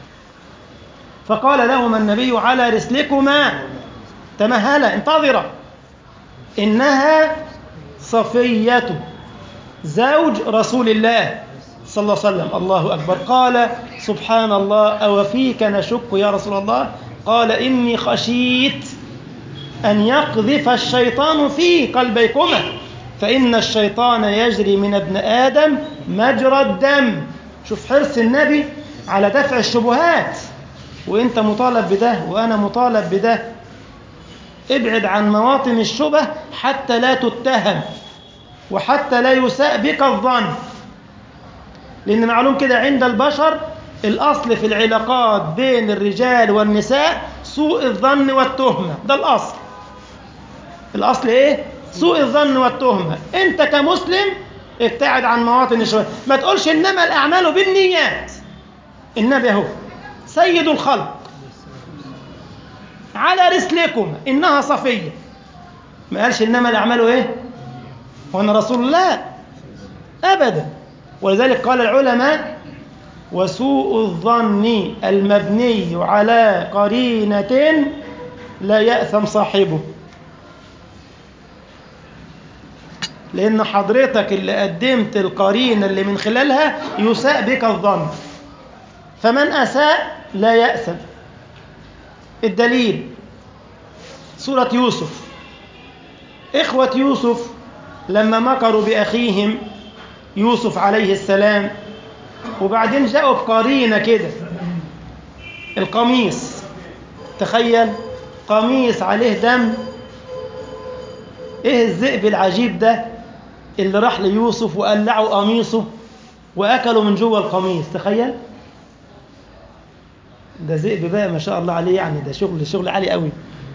فقال لهما النبي على رسلكما تمهلا انتظرا إنها صفية زوج رسول الله صلى الله عليه وسلم الله أكبر قال سبحان الله أو فيك نشك يا رسول الله قال إني خشيت أن يقذف الشيطان في قلبيكما فإن الشيطان يجري من ابن آدم مجرى الدم شوف حرص النبي على دفع الشبهات وانت مطالب بده وانا مطالب بده ابعد عن مواطن الشبه حتى لا تتهم وحتى لا يساء بك الظن لان معلوم كده عند البشر الاصل في العلاقات بين الرجال والنساء سوء الظن والتهمه ده الاصل الاصل ايه سوء الظن والتهمه انت كمسلم ابتعد عن مواطن الشبه ما تقولش انما الاعمال بالنيات النبي اهو سيد الخلق على رسلكم إنها صفية ما قالش إنما الأعمال إيه وأنا رسول الله أبدا ولذلك قال العلماء وسوء الظن المبني على قرينة لا يأثم صاحبه لأن حضرتك اللي قدمت القرينة اللي من خلالها يساء بك الظن فمن أساء لا يأثم الدليل سورة يوسف إخوة يوسف لما مكروا بأخيهم يوسف عليه السلام وبعدين جاءوا بقرينة كده القميص تخيل قميص عليه دم ايه الذئب العجيب ده اللي راح ليوسف وقلعوا قميصه واكلوا من جوه القميص تخيل ده ذئب بقى ما شاء الله عليه يعني ده شغل شغل عالي قوي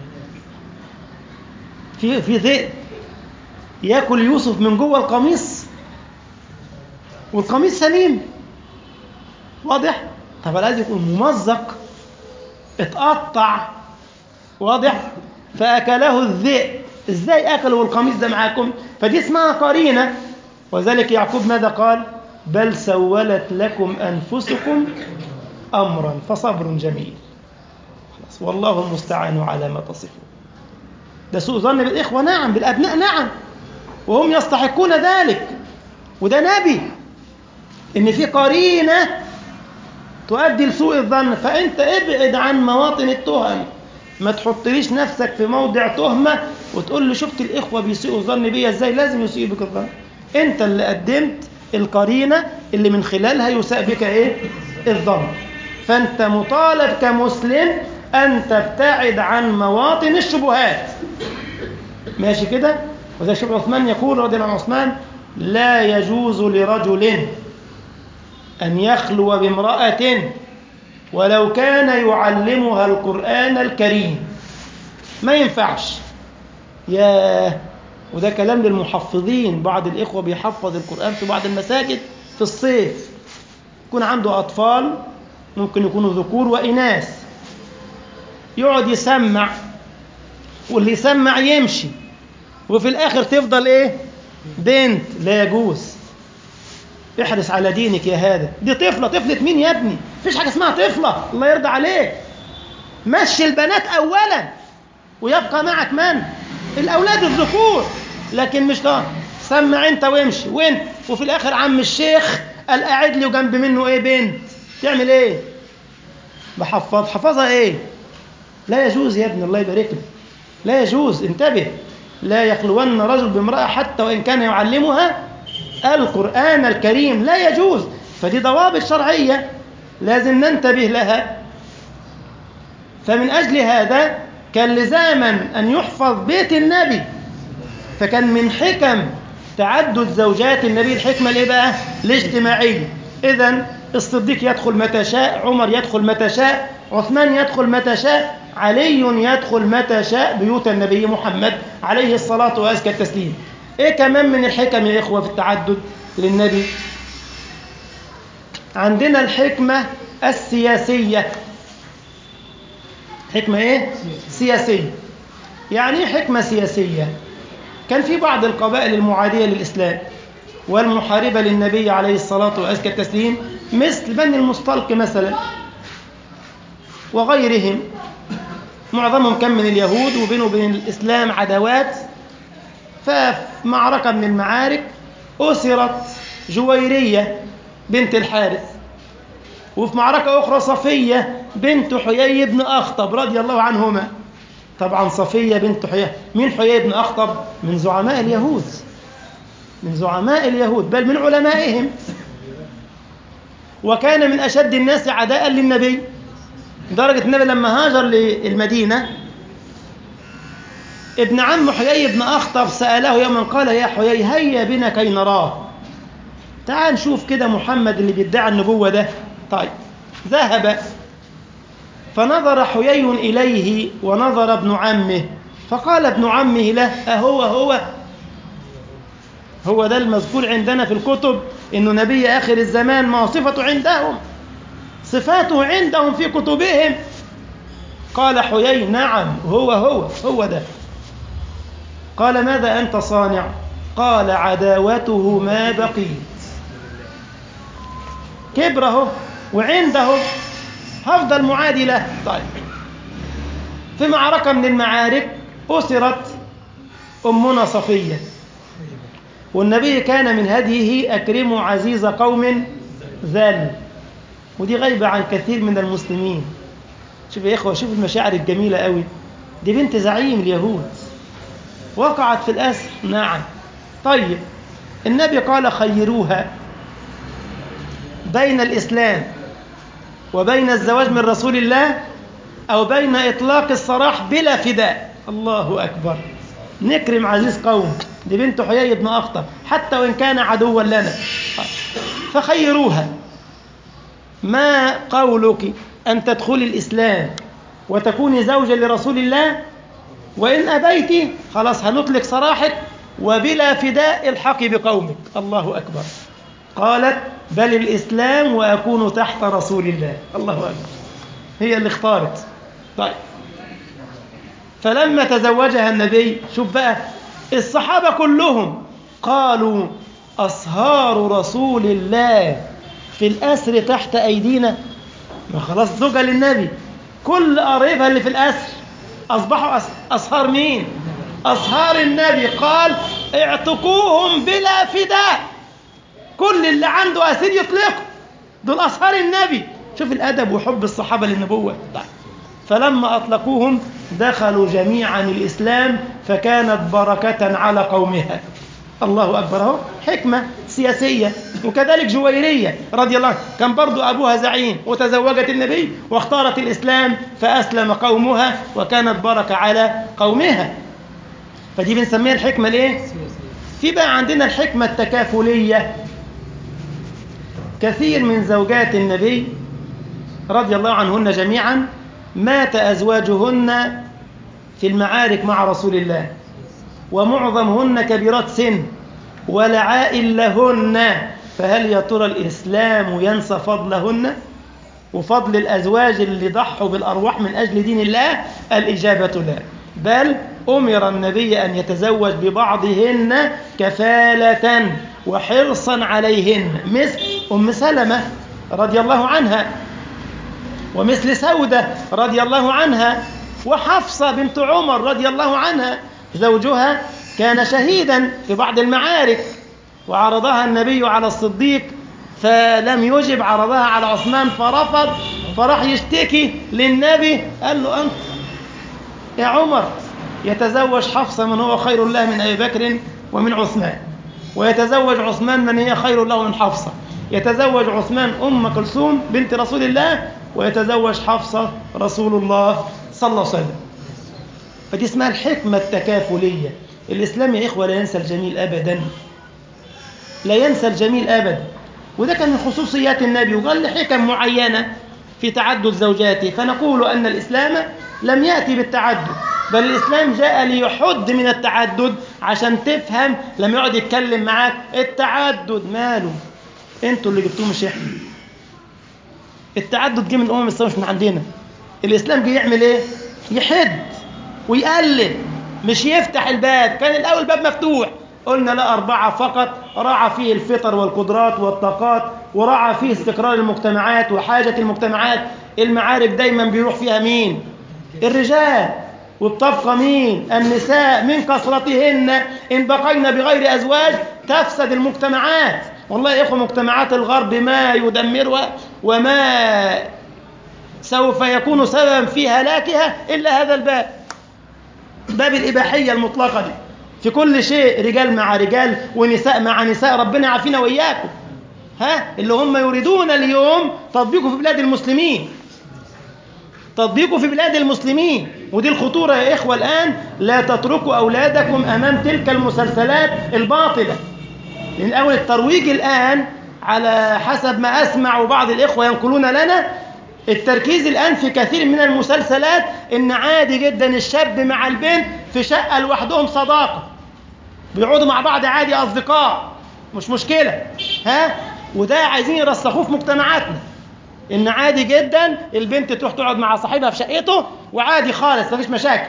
في في ذئب ياكل يوسف من جوه القميص والقميص سليم واضح طب لازم يكون ممزق اتقطع واضح فاكله الذئب ازاي اكلوا القميص ده معاكم فدي اسمها قرينه وذلك يعقوب ماذا قال بل سولت لكم انفسكم أمرا فصبر جميل خلاص والله المستعان على ما تصفون ده سوء ظن بالإخوة نعم بالأبناء نعم وهم يستحقون ذلك وده نبي إن في قرينة تؤدي لسوء الظن فأنت ابعد عن مواطن التهم ما تحطليش نفسك في موضع تهمة وتقول لي شفت الإخوة بيسيئوا الظن بيا إزاي لازم يسيئوا بك الظن أنت اللي قدمت القرينة اللي من خلالها يساء بك إيه الظن فأنت مطالب كمسلم أن تبتعد عن مواطن الشبهات ماشي كده وزي شيخ عثمان يقول رضي الله عن عثمان لا يجوز لرجل أن يخلو بامرأة ولو كان يعلمها القرآن الكريم ما ينفعش يا وده كلام للمحفظين بعض الإخوة بيحفظ القرآن في بعض المساجد في الصيف يكون عنده أطفال ممكن يكونوا ذكور وإناث يقعد يسمع واللي يسمع يمشي وفي الآخر تفضل إيه بنت لا يجوز احرص على دينك يا هذا دي طفلة طفلة مين يا ابني مفيش حاجة اسمها طفلة الله يرضى عليك مشي البنات أولا ويبقى معك من الأولاد الذكور لكن مش ده سمع انت وامشي وانت وفي الآخر عم الشيخ قال قاعد لي وجنب منه ايه بنت تعمل ايه بحفظ حفظها ايه لا يجوز يا ابني الله يبارك لك لا يجوز انتبه لا يخلون رجل بامرأة حتى وإن كان يعلمها القرآن الكريم لا يجوز فدي ضوابط شرعية لازم ننتبه لها فمن أجل هذا كان لزاما أن يحفظ بيت النبي فكان من حكم تعدد زوجات النبي الحكمة الإيه بقى؟ الاجتماعية إذا الصديق يدخل متى شاء عمر يدخل متى شاء عثمان يدخل متى شاء علي يدخل متى شاء بيوت النبي محمد عليه الصلاة وأزكى التسليم إيه كمان من الحكم يا إخوة في التعدد للنبي عندنا الحكمة السياسية حكمة إيه؟ سياسية يعني إيه حكمة سياسية؟ كان في بعض القبائل المعادية للإسلام والمحاربة للنبي عليه الصلاة وأزكى التسليم مثل بني المصطلق مثلا وغيرهم معظمهم كان من اليهود وبينه وبين الإسلام عداوات ففي معركة من المعارك أسرت جويرية بنت الحارث وفي معركة أخرى صفية بنت حيي بن أخطب رضي الله عنهما طبعا صفية بنت حيي مين حيي بن أخطب من زعماء اليهود من زعماء اليهود بل من علمائهم وكان من أشد الناس عداء للنبي لدرجة النبي لما هاجر للمدينة ابن عم حيي بن أخطب سأله يوما قال يا حيي هيا بنا كي نراه تعال نشوف كده محمد اللي بيدعي النبوة ده طيب ذهب فنظر حيي إليه ونظر ابن عمه فقال ابن عمه له أهو هو هو ده المذكور عندنا في الكتب إنه نبي آخر الزمان ما صفته عندهم صفاته عندهم في كتبهم قال حيي نعم هو هو هو ده قال ماذا أنت صانع قال عداوته ما بقيت كبره وعنده هفضل معادي له طيب في معركة من المعارك أسرت أمنا صفية والنبي كان من هديه أكرم عزيز قوم ذل ودي غايبة عن كثير من المسلمين شوف يا إخوة شوف المشاعر الجميلة قوي دي بنت زعيم اليهود وقعت في الأسر نعم طيب النبي قال خيروها بين الإسلام وبين الزواج من رسول الله أو بين إطلاق السراح بلا فداء الله أكبر نكرم عزيز قوم دي بنت حيي بن أخطب حتى وإن كان عدوا لنا فخيروها ما قولك أن تدخلي الإسلام وتكوني زوجة لرسول الله وإن أبيت خلاص هنطلق سراحك وبلا فداء الحقي بقومك الله أكبر قالت بل الإسلام وأكون تحت رسول الله الله أكبر هي اللي اختارت طيب فلما تزوجها النبي شوف بقى الصحابة كلهم قالوا أصهار رسول الله في الأسر تحت أيدينا ما خلاص زوجة للنبي كل قرايبها اللي في الأسر أصبحوا أس- أصهار مين أصهار النبي قال اعتقوهم بلا فداء كل اللي عنده أسير يطلقه دول أصهار النبي شوف الأدب وحب الصحابة للنبوة فلما أطلقوهم دخلوا جميعا الإسلام فكانت بركة على قومها الله أكبر أهو حكمة سياسية وكذلك جويرية رضي الله عنها كان برضو أبوها زعيم وتزوجت النبي واختارت الإسلام فأسلم قومها وكانت بركة على قومها فدي بنسميها الحكمة الإيه؟ في بقى عندنا الحكمة التكافلية كثير من زوجات النبي رضي الله عنهن جميعا مات أزواجهن في المعارك مع رسول الله ومعظمهن كبيرات سن ولا عائل لهن فهل يا ترى الإسلام ينسى فضلهن وفضل الأزواج اللي ضحوا بالأرواح من أجل دين الله الإجابة لا بل أمر النبي أن يتزوج ببعضهن كفالة وحرصا عليهن مثل أم سلمة رضي الله عنها ومثل سودة رضي الله عنها وحفصة بنت عمر رضي الله عنها زوجها كان شهيدا في بعض المعارك وعرضها النبي على الصديق فلم يجب عرضها على عثمان فرفض فراح يشتكي للنبي قال له أنت يا عمر يتزوج حفصة من هو خير الله من أبي بكر ومن عثمان ويتزوج عثمان من هي خير له من حفصة يتزوج عثمان أم كلثوم بنت رسول الله ويتزوج حفصة رسول الله صلى الله عليه وسلم فدي اسمها الحكمة التكافلية الإسلام يا إخوة لا ينسى الجميل أبدا لا ينسى الجميل أبدا وده كان من خصوصيات النبي وقال لحكم معينة في تعدد زوجاته فنقول أن الإسلام لم يأتي بالتعدد بل الإسلام جاء ليحد من التعدد عشان تفهم لما يقعد يتكلم معاك التعدد ماله انتوا اللي جبتوه مش احنا التعدد جه من الامم السابقه مش من عندنا الاسلام جه يعمل ايه يحد ويقلل مش يفتح الباب كان الاول الباب مفتوح قلنا لا أربعة فقط راعى فيه الفطر والقدرات والطاقات وراعى فيه استقرار المجتمعات وحاجة المجتمعات المعارك دايما بيروح فيها مين الرجال وبتبقى مين النساء من كثرتهن إن بقينا بغير أزواج تفسد المجتمعات والله يا إخوة مجتمعات الغرب ما يدمرها وما سوف يكون سببا في هلاكها إلا هذا الباب باب الإباحية المطلقة دي في كل شيء رجال مع رجال ونساء مع نساء ربنا يعافينا وإياكم ها اللي هم يريدون اليوم تطبيقه في بلاد المسلمين تطبيقه في بلاد المسلمين ودي الخطورة يا إخوة الآن لا تتركوا أولادكم أمام تلك المسلسلات الباطلة لأن أول الترويج الآن على حسب ما أسمع وبعض الإخوة ينقلون لنا التركيز الآن في كثير من المسلسلات إن عادي جدا الشاب مع البنت في شقة لوحدهم صداقة بيقعدوا مع بعض عادي أصدقاء مش مشكلة ها وده عايزين يرسخوه في مجتمعاتنا إن عادي جدا البنت تروح تقعد مع صاحبها في شقته وعادي خالص مفيش مشاكل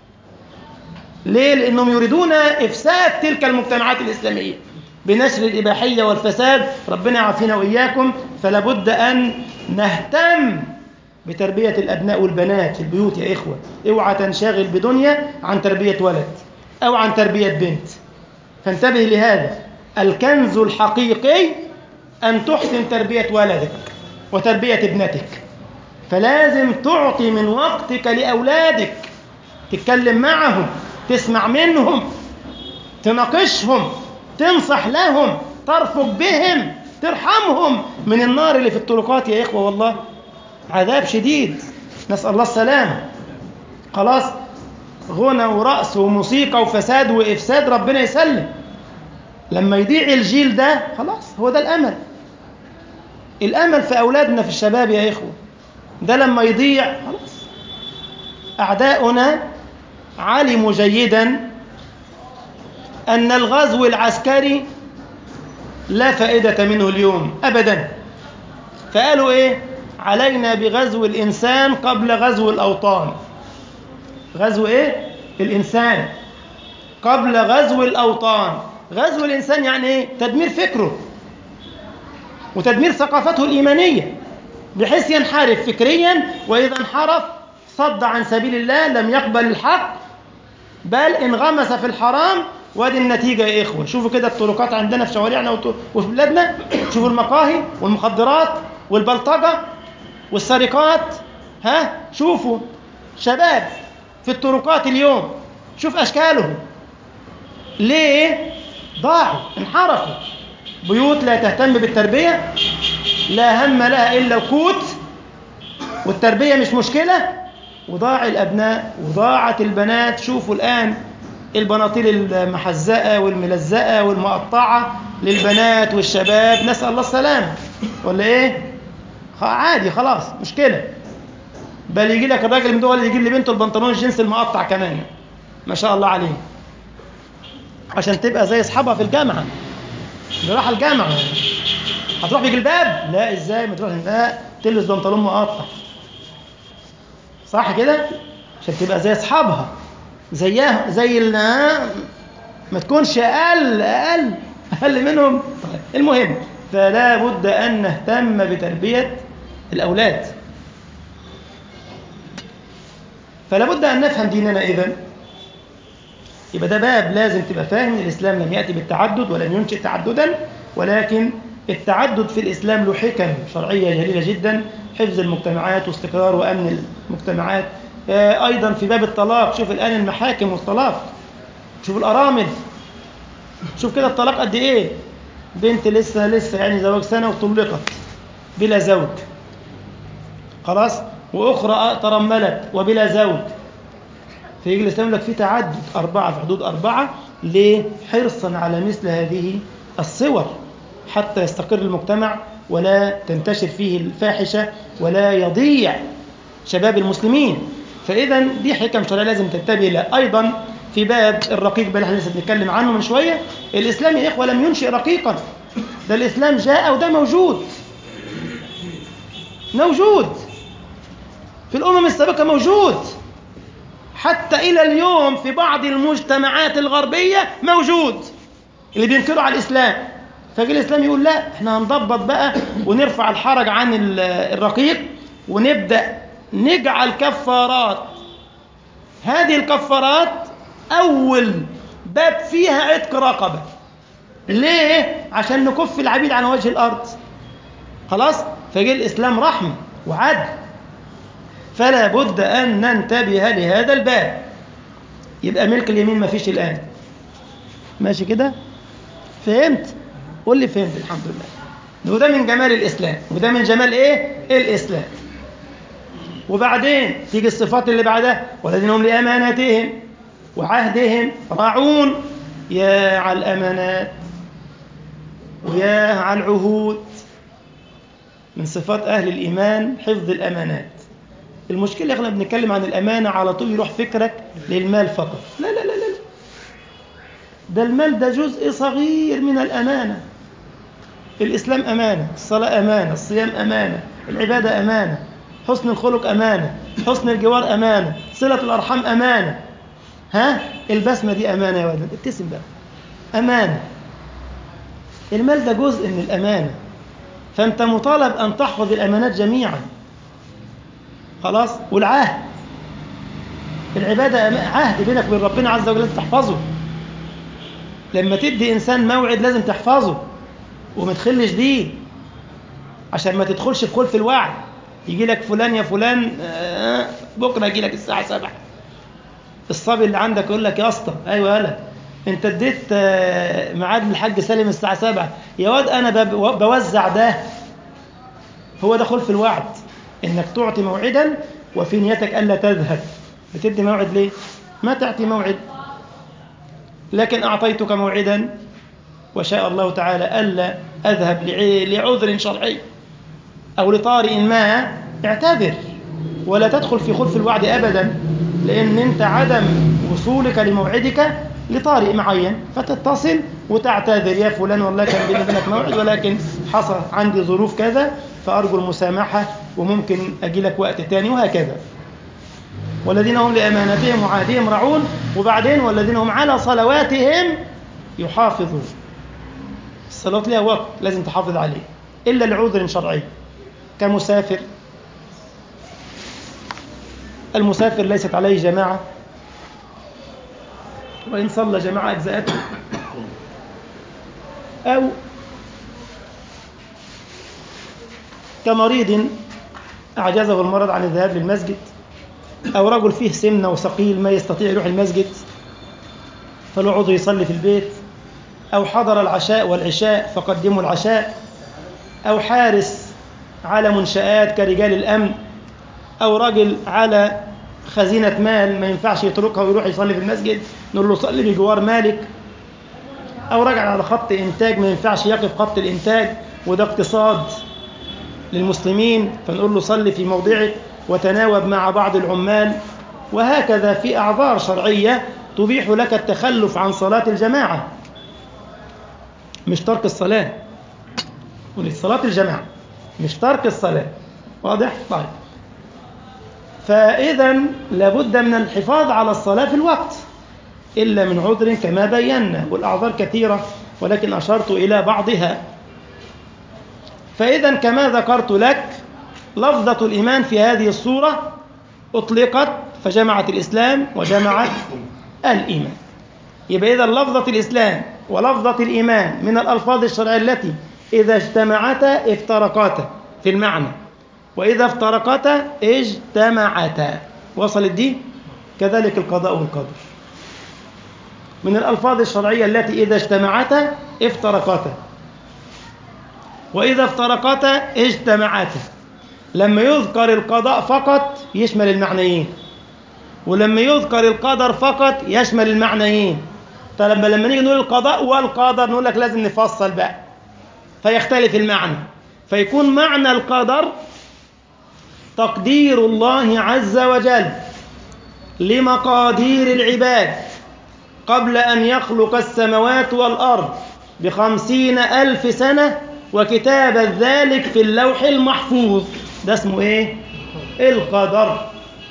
ليه؟ لأنهم يريدون إفساد تلك المجتمعات الإسلامية بنشر الإباحية والفساد ربنا يعافينا وإياكم فلا بد أن نهتم بتربية الأبناء والبنات في البيوت يا إخوة اوعى تنشغل بدنيا عن تربية ولد أو عن تربية بنت فانتبه لهذا الكنز الحقيقي أن تحسن تربية ولدك وتربية ابنتك فلازم تعطي من وقتك لأولادك تتكلم معهم تسمع منهم تناقشهم تنصح لهم ترفق بهم ترحمهم من النار اللي في الطرقات يا إخوة والله عذاب شديد نسأل الله السلامة خلاص غنى ورقص وموسيقى وفساد وإفساد ربنا يسلم لما يضيع الجيل ده خلاص هو ده الأمل الأمل في أولادنا في الشباب يا إخوة ده لما يضيع خلاص أعداؤنا علموا جيدا أن الغزو العسكري لا فائدة منه اليوم أبدا فقالوا إيه علينا بغزو الإنسان قبل غزو الأوطان غزو إيه الإنسان قبل غزو الأوطان غزو الإنسان يعني إيه تدمير فكره وتدمير ثقافته الإيمانية بحيث ينحرف فكريا وإذا انحرف صد عن سبيل الله لم يقبل الحق بل انغمس في الحرام وادي النتيجة يا إخوة شوفوا كده الطرقات عندنا في شوارعنا وت- وفي بلادنا شوفوا المقاهي والمخدرات والبلطجة والسرقات ها شوفوا شباب في الطرقات اليوم شوف أشكالهم ليه ضاعوا انحرفوا بيوت لا تهتم بالتربية لا هم لها إلا القوت والتربية مش مشكلة وضاع الأبناء وضاعت البنات شوفوا الآن البناطيل المحزقة والملزقة والمقطعة للبنات والشباب نسأل الله السلامة ولا إيه؟ خ- عادي خلاص مشكلة بل يجي لك الراجل من دول يجيب لبنته البنطلون الجينز المقطع كمان ما شاء الله عليه عشان تبقى زي اصحابها في الجامعه اللي راح الجامعه هتروح بجلباب لا ازاي ما تروح لا تلبس بنطلون مقطع صح كده عشان تبقى زي اصحابها زيها زي ال ما تكونش اقل اقل اقل منهم طيب المهم فلا بد ان نهتم بتربيه الاولاد فلا بد ان نفهم ديننا اذا يبقى ده باب لازم تبقى فاهم ان الاسلام لم ياتي بالتعدد ولم ينشئ تعددا ولكن التعدد في الاسلام له حكم شرعيه جليله جدا حفظ المجتمعات واستقرار وامن المجتمعات آه، ايضا في باب الطلاق شوف الان المحاكم والطلاق شوف الارامل شوف كده الطلاق قد ايه بنت لسه لسه يعني زواج سنه وطلقت بلا زوج خلاص واخرى ترملت وبلا زوج فيجي الإسلام يقول لك في تعدد أربعة في حدود أربعة ليه؟ حرصا على مثل هذه الصور حتى يستقر المجتمع ولا تنتشر فيه الفاحشة ولا يضيع شباب المسلمين فإذا دي حكم شرعية لازم تنتبه لها أيضا في باب الرقيق بل احنا لسه بنتكلم عنه من شوية الإسلام يا إخوة لم ينشئ رقيقا ده الإسلام جاء وده موجود موجود في الأمم السابقة موجود حتى إلى اليوم في بعض المجتمعات الغربية موجود اللي بينكروا على الإسلام فجي الإسلام يقول لا احنا هنضبط بقى ونرفع الحرج عن ال- الرقيق ونبدأ نجعل كفارات هذه الكفارات أول باب فيها عتق رقبة ليه؟ عشان نكف العبيد عن وجه الأرض خلاص؟ فجي الإسلام رحمة وعدل فلا بد أن ننتبه لهذا الباب يبقى ملك اليمين ما فيش الآن ماشي كده فهمت قول لي فهمت الحمد لله وده من جمال الإسلام وده من جمال إيه الإسلام وبعدين تيجي الصفات اللي بعدها والذين هم لأماناتهم وعهدهم راعون يا على الأمانات ويا على العهود من صفات أهل الإيمان حفظ الأمانات المشكلة احنا بنتكلم عن الأمانة على طول يروح فكرك للمال فقط لا لا لا لا ده المال ده جزء صغير من الأمانة الإسلام أمانة الصلاة أمانة الصيام أمانة العبادة أمانة حسن الخلق أمانة حسن الجوار أمانة صلة الأرحام أمانة ها البسمة دي أمانة يا ولد ابتسم بقى أمانة المال ده جزء من الأمانة فأنت مطالب أن تحفظ الأمانات جميعا خلاص والعهد العبادة أما- عهد بينك وبين ربنا عز وجل لازم تحفظه لما تدي إنسان موعد لازم تحفظه وما تخلش بيه عشان ما تدخلش في خلف الوعد يجي لك فلان يا فلان آه، بكرة يجي لك الساعة سبعة الصبي اللي عندك يقول لك يا اسطى ايوه يالا انت اديت آه، ميعاد للحاج سالم الساعة سبعة يا واد انا بب- بوزع ده هو ده خلف الوعد انك تعطي موعدا وفي نيتك الا تذهب بتدي موعد ليه ما تعطي موعد لكن اعطيتك موعدا وشاء الله تعالى الا اذهب لع- لعذر شرعي او لطارئ ما اعتذر ولا تدخل في خلف الوعد ابدا لان انت عدم وصولك لموعدك لطارئ معين فتتصل وتعتذر يا فلان والله كان بيني وبينك موعد ولكن حصل عندي ظروف كذا فارجو المسامحه وممكن اجي لك وقت تاني وهكذا والذين هم لامانتهم وعهدهم راعون وبعدين والذين هم على صلواتهم يحافظون الصلاه لها وقت لازم تحافظ عليه الا لعذر شرعي كمسافر المسافر ليست عليه جماعة وإن صلى جماعة أجزاءته أو كمريض أعجزه المرض عن الذهاب للمسجد أو رجل فيه سمنة وثقيل ما يستطيع يروح المسجد فله عذر يصلي في البيت أو حضر العشاء والعشاء فقدموا العشاء أو حارس على منشآت كرجال الأمن أو رجل على خزينة مال ما ينفعش يتركها ويروح يصلي في المسجد نقول له صلي بجوار مالك أو رجل على خط إنتاج ما ينفعش يقف خط الإنتاج وده اقتصاد للمسلمين فنقول له صلي في موضعك وتناوب مع بعض العمال وهكذا في أعذار شرعية تبيح لك التخلف عن صلاة الجماعة مش ترك الصلاة صلاة الجماعة مش ترك الصلاة واضح؟ طيب فإذا لابد من الحفاظ على الصلاة في الوقت إلا من عذر كما بينا والأعذار كثيرة ولكن أشرت إلى بعضها فإذا كما ذكرت لك لفظة الإيمان في هذه الصورة أطلقت فجمعت الإسلام وجمعت الإيمان يبقى إذا لفظة الإسلام ولفظة الإيمان من الألفاظ الشرعية التي إذا اجتمعتا افترقاتا في المعنى وإذا افترقتا اجتمعتا وصلت دي كذلك القضاء والقدر من الألفاظ الشرعية التي إذا اجتمعتا افترقتا وإذا افترقتا اجتمعتا لما يذكر القضاء فقط يشمل المعنيين ولما يذكر القدر فقط يشمل المعنيين فلما لما نيجي نقول القضاء والقدر نقول لك لازم نفصل بقى فيختلف المعنى فيكون معنى القدر تقدير الله عز وجل لمقادير العباد قبل أن يخلق السماوات والأرض بخمسين ألف سنة وكتابة ذلك في اللوح المحفوظ ده اسمه ايه القدر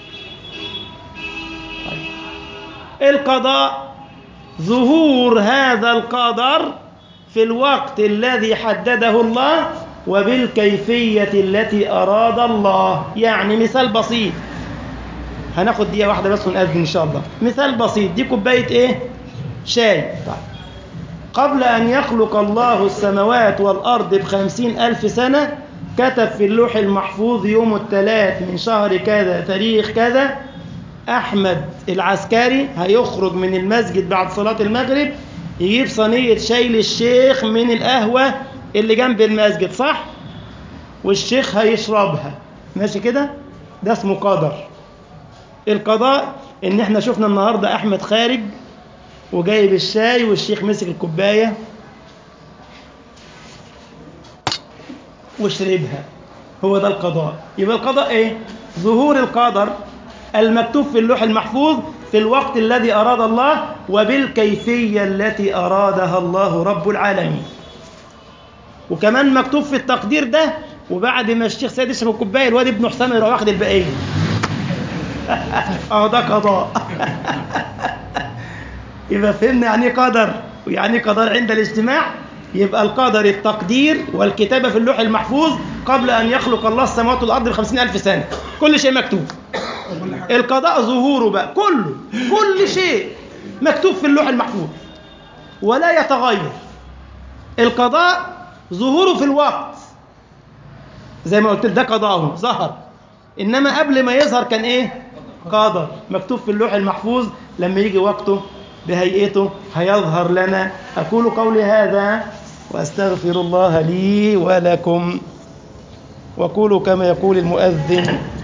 القضاء ظهور هذا القدر في الوقت الذي حدده الله وبالكيفية التي أراد الله يعني مثال بسيط هناخد دقيقة واحدة بس ونأذن إن شاء الله مثال بسيط دي كوباية إيه شاي طيب. قبل أن يخلق الله السماوات والأرض بخمسين ألف سنة كتب في اللوح المحفوظ يوم الثلاث من شهر كذا تاريخ كذا أحمد العسكري هيخرج من المسجد بعد صلاة المغرب يجيب صينية شاي للشيخ من القهوة اللي جنب المسجد صح؟ والشيخ هيشربها ماشي كده؟ ده اسمه قدر القضاء ان احنا شفنا النهاردة احمد خارج وجايب الشاي والشيخ مسك الكوباية وشربها هو ده القضاء يبقى القضاء ايه ظهور القدر المكتوب في اللوح المحفوظ في الوقت الذي أراد الله وبالكيفية التي أرادها الله رب العالمين وكمان مكتوب في التقدير ده وبعد ما الشيخ سيد يشرب الكوبايه الواد ابن حسام يروح واخد الباقيه اه ده قضاء يبقى فهمنا يعني ايه قدر ويعني ايه قدر عند الاجتماع يبقى القدر التقدير والكتابة في اللوح المحفوظ قبل أن يخلق الله السماوات والأرض بخمسين ألف سنة كل شيء مكتوب القضاء ظهوره بقى كله كل شيء مكتوب في اللوح المحفوظ ولا يتغير القضاء ظهوره في الوقت زي ما قلت ده قضاءه ظهر إنما قبل ما يظهر كان إيه قدر مكتوب في اللوح المحفوظ لما يجي وقته بهيئته هيظهر لنا أقول قولي هذا وأستغفر الله لي ولكم وقولوا كما يقول المؤذن